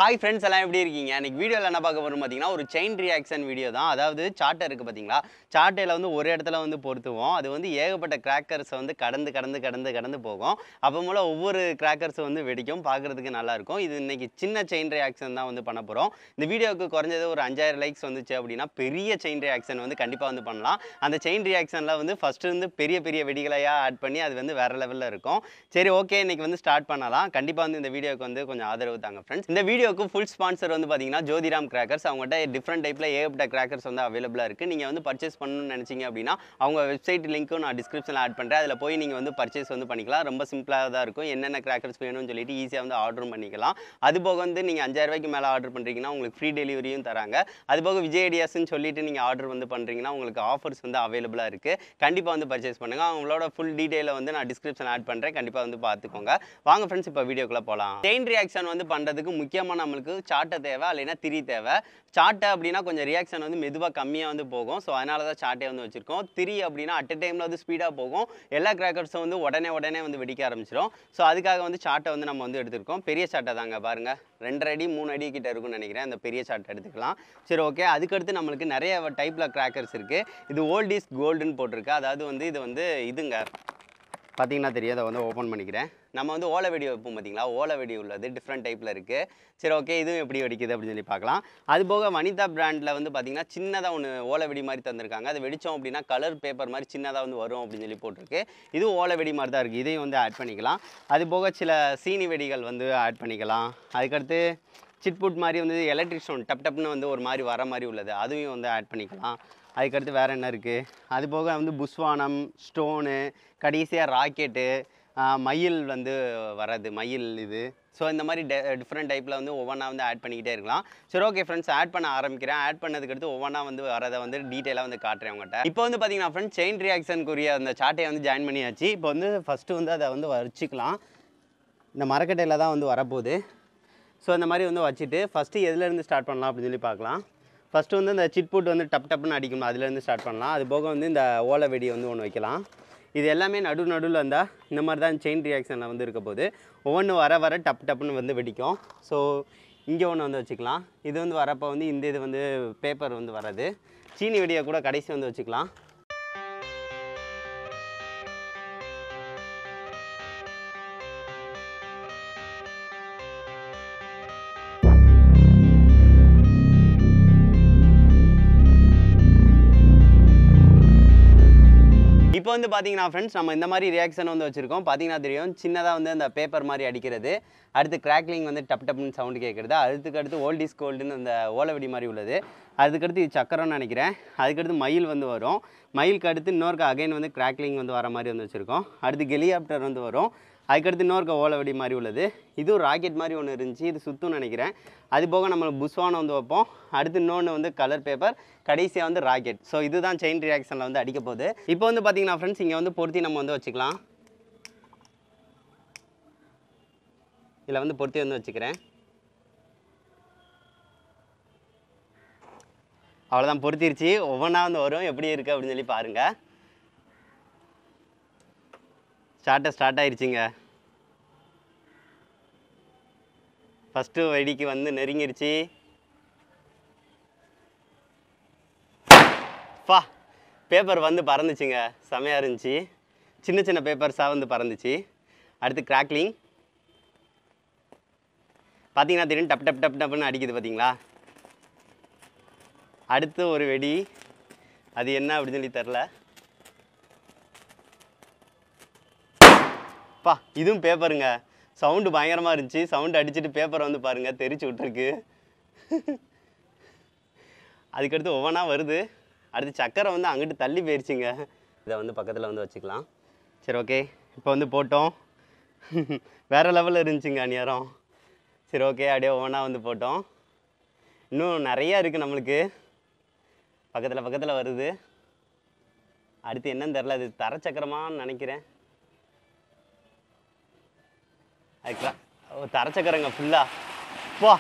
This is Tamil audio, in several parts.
ஹாய் ஃப்ரெண்ட்ஸ் எல்லாம் எப்படி இருக்கீங்க இன்னைக்கு வீடியோவில் என்ன பார்க்க போகிறோம் பார்த்தீங்கன்னா ஒரு செயின் ரியாக்ஷன் வீடியோ தான் அதாவது சாட்டை இருக்குது பார்த்தீங்களா சாட்டையில் வந்து ஒரு இடத்துல வந்து பொருத்துவோம் அது வந்து ஏகப்பட்ட கிராக்கர்ஸை வந்து கடந்து கடந்து கடந்து கடந்து போகும் அப்போ மூலம் ஒவ்வொரு கிராக்கர்ஸ் வந்து வெடிக்கும் பார்க்குறதுக்கு நல்லாயிருக்கும் இது இன்னைக்கு சின்ன செயின் ரியாக்ஷன் தான் வந்து பண்ண போகிறோம் இந்த வீடியோவுக்கு குறைஞ்சது ஒரு அஞ்சாயிரம் லைக்ஸ் வந்துச்சு அப்படின்னா பெரிய செயின் ரியாக்ஷன் வந்து கண்டிப்பாக வந்து பண்ணலாம் அந்த செயின் ரியாக்ஷனில் வந்து ஃபஸ்ட்டு வந்து பெரிய பெரிய வெடிகளையாக ஆட் பண்ணி அது வந்து வேறு லெவலில் இருக்கும் சரி ஓகே இன்னைக்கு வந்து ஸ்டார்ட் பண்ணலாம் கண்டிப்பாக வந்து இந்த வீடியோக்கு வந்து கொஞ்சம் ஆதரவு தாங்க ஃப்ரெண்ட்ஸ் இந்த வீடியோக்கு ஃபுல் ஸ்பான்சர் வந்து பார்த்தீங்கன்னா ஜோதிராம் கிராக்கர்ஸ் அவங்ககிட்ட டிஃப்ரெண்ட் டைப்பில் ஏகப்பட்ட கிராக்கர்ஸ் வந்து அவைலபிளாக இருக்குது நீங்கள் வந்து பர்ச்சேஸ் பண்ணணும்னு நினச்சிங்க அப்படின்னா அவங்க வெப்சைட் லிங்க்கும் நான் டிஸ்கிரிப்ஷனில் ஆட் பண்ணுறேன் அதில் போய் நீங்கள் வந்து பர்ச்சேஸ் வந்து பண்ணிக்கலாம் ரொம்ப சிம்பிளாக தான் இருக்கும் என்னென்ன கிராக்கர்ஸ் வேணும்னு சொல்லிட்டு ஈஸியாக வந்து ஆர்டரும் பண்ணிக்கலாம் அது போக வந்து நீங்கள் அஞ்சாயிரம் ரூபாய்க்கு மேலே ஆர்டர் பண்ணுறீங்கன்னா உங்களுக்கு ஃப்ரீ டெலிவரியும் தராங்க அது போக விஜய் ஐடியாஸ்னு சொல்லிட்டு நீங்கள் ஆர்டர் வந்து பண்ணுறீங்கன்னா உங்களுக்கு ஆஃபர்ஸ் வந்து அவைலபிளாக இருக்குது கண்டிப்பாக வந்து பர்ச்சேஸ் பண்ணுங்கள் அவங்களோட ஃபுல் டீட்டெயிலை வந்து நான் டிஸ்கிரிப்ஷன் ஆட் பண்ணுறேன் கண்டிப்பாக வந்து பார்த்துக்கோங்க வாங்க ஃப்ரெண்ட்ஸ் இப்போ வீடியோக்குள்ளே போகலாம் செயின் ரியாக்ஷன் வந்து பண்ணுறதுக்கு முக்கியமாக நம்மளுக்கு சாட்டை தேவை இல்லைன்னா திரி தேவை சாட்டை அப்படின்னா கொஞ்சம் ரியாக்ஷன் வந்து மெதுவாக கம்மியாக வந்து போகும் ஸோ அதனால தான் சாட்டை வந்து வச்சுருக்கோம் திரி அப்படின்னா அட் டைமில் வந்து ஸ்பீடாக போகும் எல்லா கிராக்கர்ஸும் வந்து உடனே உடனே வந்து வெடிக்க ஆரம்பிச்சிடும் ஸோ அதுக்காக வந்து சாட்டை வந்து நம்ம வந்து எடுத்திருக்கோம் பெரிய சாட்டை தாங்க பாருங்கள் ரெண்டரை அடி மூணு அடி கிட்ட இருக்கும்னு நினைக்கிறேன் அந்த பெரிய சாட்டை எடுத்துக்கலாம் சரி ஓகே அதுக்கடுத்து நம்மளுக்கு நிறைய டைப்பில் கிராக்கர்ஸ் இருக்குது இது ஓல்ட் இஸ் கோல்டுன்னு போட்டிருக்கு அதாவது வந்து இது வந்து இதுங்க பார்த்தீங்கன்னா தெரியும் அதை வந்து ஓப்பன் பண்ணிக்கிறேன் நம்ம வந்து ஓலை வெடி வைப்போம் பார்த்தீங்களா ஓலை வெடி உள்ளது டிஃப்ரெண்ட் டைப்பில் இருக்குது சரி ஓகே இதுவும் எப்படி வெடிக்குது அப்படின்னு சொல்லி பார்க்கலாம் அது போக வனிதா பிராண்டில் வந்து பார்த்தீங்கன்னா சின்னதாக ஒன்று ஓலை வெடி மாதிரி தந்திருக்காங்க அதை வெடித்தோம் அப்படின்னா கலர் பேப்பர் மாதிரி சின்னதாக வந்து வரும் அப்படின்னு சொல்லி போட்டிருக்கு இதுவும் ஓலை வெடி மாதிரி தான் இருக்குது இதையும் வந்து ஆட் பண்ணிக்கலாம் அது போக சில சீனி வெடிகள் வந்து ஆட் பண்ணிக்கலாம் அதுக்கடுத்து சிட்புட் மாதிரி வந்து எலக்ட்ரிக் ஸ்டோன் டப் டப்னு வந்து ஒரு மாதிரி வர மாதிரி உள்ளது அதையும் வந்து ஆட் பண்ணிக்கலாம் அதுக்கடுத்து வேறு என்ன இருக்குது அது போக வந்து புஸ்வானம் ஸ்டோனு கடைசியாக ராக்கெட்டு மயில் வந்து வர்றது மயில் இது ஸோ இந்த மாதிரி டிஃப்ரெண்ட் டைப்பில் வந்து ஒவ்வொன்றா வந்து ஆட் பண்ணிக்கிட்டே இருக்கலாம் சரி ஓகே ஃப்ரெண்ட்ஸ் ஆட் பண்ண ஆரம்பிக்கிறேன் ஆட் பண்ணதுக்கு அடுத்து ஒவ்வொன்றா வந்து வரதை வந்து டீட்டெயிலாக வந்து காட்டுறேன் உங்கள்கிட்ட இப்போ வந்து பார்த்தீங்கன்னா ஃப்ரெண்ட்ஸ் செயின் ரியாக்ஷனுக்குரிய அந்த சாட்டையை வந்து ஜாயின் பண்ணியாச்சு இப்போ வந்து ஃபஸ்ட்டு வந்து அதை வந்து வச்சுக்கலாம் இந்த மரக்கட்டையில் தான் வந்து வரப்போகுது ஸோ இந்த மாதிரி வந்து வச்சுட்டு ஃபஸ்ட்டு எதுலேருந்து ஸ்டார்ட் பண்ணலாம் அப்படின்னு சொல்லி பார்க்கலாம் ஃபஸ்ட்டு வந்து இந்த சிட்புட் வந்து டப் டப்னு அடிக்கணும் அதுலேருந்து ஸ்டார்ட் பண்ணலாம் அது போக வந்து இந்த ஓலை வெடி வந்து ஒன்று வைக்கலாம் இது எல்லாமே நடு நடுவில் இருந்தால் இந்த மாதிரி தான் செயின் ரியாக்ஷனில் வந்து இருக்க போது ஒவ்வொன்று வர வர டப் டப்னு வந்து வெடிக்கும் ஸோ இங்கே ஒன்று வந்து வச்சுக்கலாம் இது வந்து வரப்போ வந்து இந்த இது வந்து பேப்பர் வந்து வராது சீனி வெடியை கூட கடைசி வந்து வச்சுக்கலாம் இப்போ வந்து பார்த்தீங்கன்னா ஃப்ரெண்ட்ஸ் நம்ம இந்த மாதிரி ரியாக்ஷன் வந்து வச்சுருக்கோம் பார்த்தீங்கன்னா தெரியும் சின்னதாக வந்து அந்த பேப்பர் மாதிரி அடிக்கிறது அடுத்து கிராக்லிங் வந்து டப் டப்னு சவுண்டு கேட்குறது அதுக்கு அடுத்து ஓல்ட் இஸ் கோல்டுன்னு அந்த ஓலவெடி மாதிரி உள்ளது அதுக்கடுத்து இது சக்கரம்னு நினைக்கிறேன் அதுக்கடுத்து மயில் வந்து வரும் மயிலுக்கு அடுத்து இன்னொருக்க அகைன் வந்து கிராக்லிங் வந்து வர மாதிரி வந்து வச்சுருக்கோம் அடுத்து ஹெலிகாப்டர் வந்து வரும் அதுக்கடுத்து இன்னொருக்க ஓலவெடி மாதிரி உள்ளது இதுவும் ராக்கெட் மாதிரி ஒன்று இருந்துச்சு இது சுத்தும்னு நினைக்கிறேன் அது போக நம்ம புஸ்வானம் வந்து வைப்போம் அடுத்து இன்னொன்று வந்து கலர் பேப்பர் கடைசியாக வந்து ராக்கெட் ஸோ இதுதான் செயின் ரியாக்ஷனில் வந்து அடிக்க போகுது இப்போ வந்து பார்த்தீங்கன்னா ஃப்ரெண்ட்ஸ் இங்கே வந்து பொருத்தி நம்ம வந்து வச்சுக்கலாம் இதில் வந்து பொருத்தி வந்து வச்சுக்கிறேன் அவ்வளோதான் பொருத்திருச்சு ஒவ்வொன்றா வந்து வரும் எப்படி இருக்குது அப்படின்னு சொல்லி பாருங்கள் ஸ்டார்ட்டை ஸ்டார்ட் ஆயிருச்சுங்க ஃபஸ்ட்டு வெடிக்கு வந்து நெருங்கிருச்சு பா பேப்பர் வந்து பறந்துச்சுங்க செமையாக இருந்துச்சு சின்ன சின்ன பேப்பர்ஸாக வந்து பறந்துச்சு அடுத்து கிராக்லிங் பார்த்தீங்கன்னா தெரியும் டப் டப் டப் டப்னு அடிக்குது பார்த்தீங்களா அடுத்து ஒரு வெடி அது என்ன அப்படின்னு சொல்லி தெரில பா இதுவும் பேப்பருங்க சவுண்டு பயங்கரமாக இருந்துச்சு சவுண்டு அடிச்சுட்டு பேப்பரை வந்து பாருங்கள் தெரிச்சு விட்ருக்கு அதுக்கடுத்து ஒவ்வொன்றா வருது அடுத்து சக்கரை வந்து அங்கிட்டு தள்ளி போயிடுச்சுங்க இதை வந்து பக்கத்தில் வந்து வச்சுக்கலாம் சரி ஓகே இப்போ வந்து போட்டோம் வேறு லெவலில் இருந்துச்சுங்க அந்நேரம் சரி ஓகே அப்படியே ஒவ்வொன்றா வந்து போட்டோம் இன்னும் நிறையா இருக்குது நம்மளுக்கு பக்கத்தில் பக்கத்தில் வருது அடுத்து என்னன்னு தெரில அது தரச்சக்கரமான்னு நினைக்கிறேன் அதுக்கெல்லாம் ஓ தரச்சக்கரங்க ஃபுல்லாக போ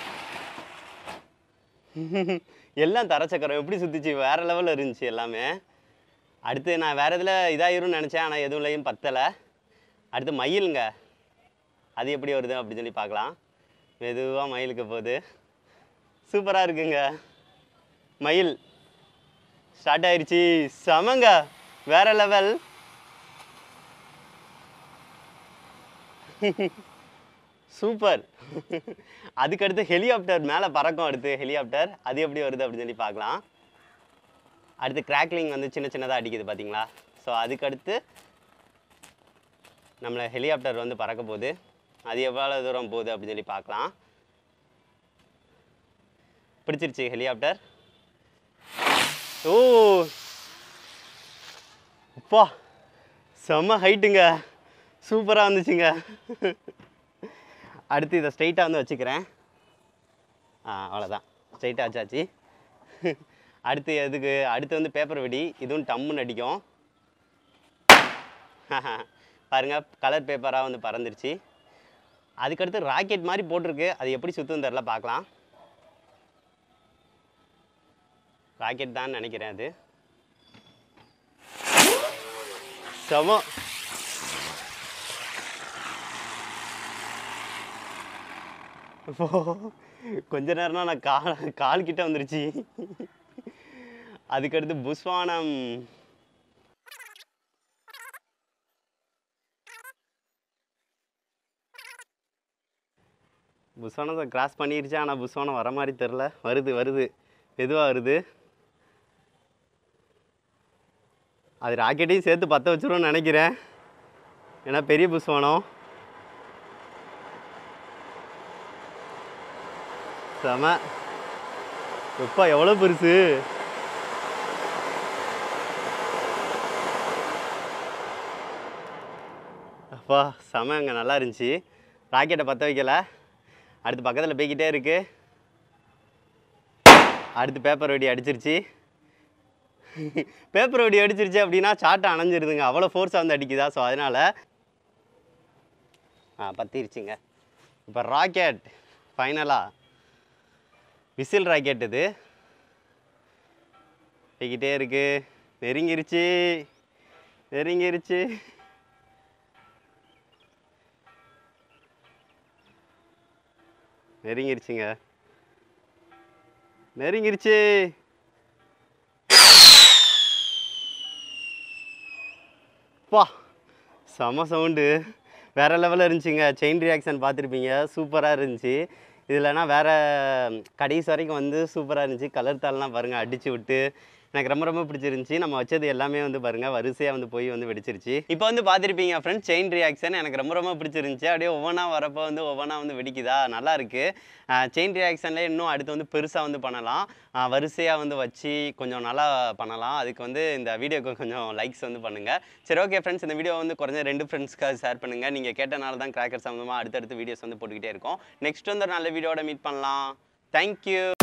எல்லாம் தரச்சக்கரம் எப்படி சுற்றிச்சு வேறு லெவலில் இருந்துச்சு எல்லாமே அடுத்து நான் வேறு இதில் இதாயிரும்னு நினச்சேன் ஆனால் எதுவும்லையும் பத்தலை அடுத்து மயிலுங்க அது எப்படி வருது அப்படின்னு சொல்லி பார்க்கலாம் மெதுவாக மயிலுக்கு போகுது சூப்பராக இருக்குங்க மயில் ஸ்டார்ட் ஆயிருச்சு செமங்க வேற லெவல் சூப்பர் அதுக்கடுத்து ஹெலிகாப்டர் மேலே பறக்கும் அடுத்து ஹெலிகாப்டர் அது எப்படி வருது அப்படின்னு சொல்லி பார்க்கலாம் அடுத்து கிராக்லிங் வந்து சின்ன சின்னதாக அடிக்குது பார்த்தீங்களா ஸோ அதுக்கடுத்து நம்மளை ஹெலிகாப்டர் வந்து பறக்க போகுது அது எவ்வளோ தூரம் போகுது அப்படின்னு சொல்லி பார்க்கலாம் பிடிச்சிருச்சு ஹெலிகாப்டர் ஓ அப்பா செம்ம ஹைட்டுங்க சூப்பராக வந்துச்சுங்க அடுத்து இதை ஸ்ட்ரைட்டாக வந்து வச்சுக்கிறேன் ஆ அவ்வளோதான் ஸ்ட்ரைட்டாக வச்சாச்சு அடுத்து எதுக்கு அடுத்து வந்து பேப்பர் வெடி இதுவும் டம்முன்னு அடிக்கும் பாருங்க கலர் பேப்பராக வந்து பறந்துருச்சு அதுக்கடுத்து ராக்கெட் மாதிரி போட்டிருக்கு அது எப்படி சுற்றும் தெரில பார்க்கலாம் ராக்கெட் தான் நினைக்கிறேன் அது செம இப்போ கொஞ்ச நேரம்னா நான் கால் கால் கிட்ட வந்துருச்சு அதுக்கடுத்து புஸ்வானம் புஸ்வானத்தை கிராஸ் பண்ணிருச்சு ஆனால் புஸ்வானம் வர மாதிரி தெரில வருது வருது மெதுவாக வருது அது ராக்கெட்டையும் சேர்த்து பற்ற வச்சிரும்னு நினைக்கிறேன் ஏன்னா பெரிய புஸ்வானம் செம எப்பா எவ்வளோ பெருசு அப்பா செம அங்கே நல்லா இருந்துச்சு ராக்கெட்டை பற்ற வைக்கல அடுத்து பக்கத்தில் போய்கிட்டே இருக்கு அடுத்து பேப்பர் வெடி அடிச்சிருச்சு பேப்பர் வெடி அடிச்சிருச்சு அப்படின்னா சாட்டை அணைஞ்சிருதுங்க அவ்வளோ ஃபோர்ஸாக வந்து அடிக்குதா ஸோ அதனால் ஆ பத்திருச்சுங்க இப்போ ராக்கெட் ஃபைனலாக விசில் ராக்கெட் இது போய்கிட்டே இருக்கு நெருங்கிருச்சு நெருங்கிருச்சு நெருங்கிருச்சுங்க நெருங்கிருச்சு பா செம சவுண்டு வேறு லெவலில் இருந்துச்சுங்க செயின் ரியாக்ஷன் பார்த்துருப்பீங்க சூப்பராக இருந்துச்சு இதுலனா வேறு கடைசி வரைக்கும் வந்து சூப்பராக இருந்துச்சு கலர் தாள்லாம் பாருங்கள் அடிச்சு விட்டு எனக்கு ரொம்ப ரொம்ப பிடிச்சிருந்துச்சி நம்ம வச்சது எல்லாமே வந்து பாருங்கள் வரிசையாக வந்து போய் வந்து வெடிச்சிருச்சு இப்போ வந்து பார்த்துருப்பீங்க ஃப்ரெண்ட்ஸ் செயின் ரியாக்ஷன் எனக்கு ரொம்ப ரொம்ப பிடிச்சிருந்துச்சி அப்படியே ஒவ்வொன்றா வரப்போ வந்து ஒவ்வொன்றா வந்து வெடிக்குதா நல்லா இருக்கு செயின் ரியாக்ஷனில் இன்னும் அடுத்து வந்து பெருசாக வந்து பண்ணலாம் வரிசையாக வந்து வச்சு கொஞ்சம் நல்லா பண்ணலாம் அதுக்கு வந்து இந்த வீடியோக்கு கொஞ்சம் லைக்ஸ் வந்து பண்ணுங்கள் சரி ஓகே ஃப்ரெண்ட்ஸ் இந்த வீடியோ வந்து குறைஞ்ச ரெண்டு ஃப்ரெண்ட்ஸ்க்காக ஷேர் பண்ணுங்கள் நீங்கள் கேட்டனால தான் கிராக்கர் சம்மந்தமாக அடுத்தடுத்து வீடியோஸ் வந்து போட்டுக்கிட்டே இருக்கோம் நெக்ஸ்ட் வந்து ஒரு நல்ல வீடியோட மீட் பண்ணலாம் தேங்க்யூ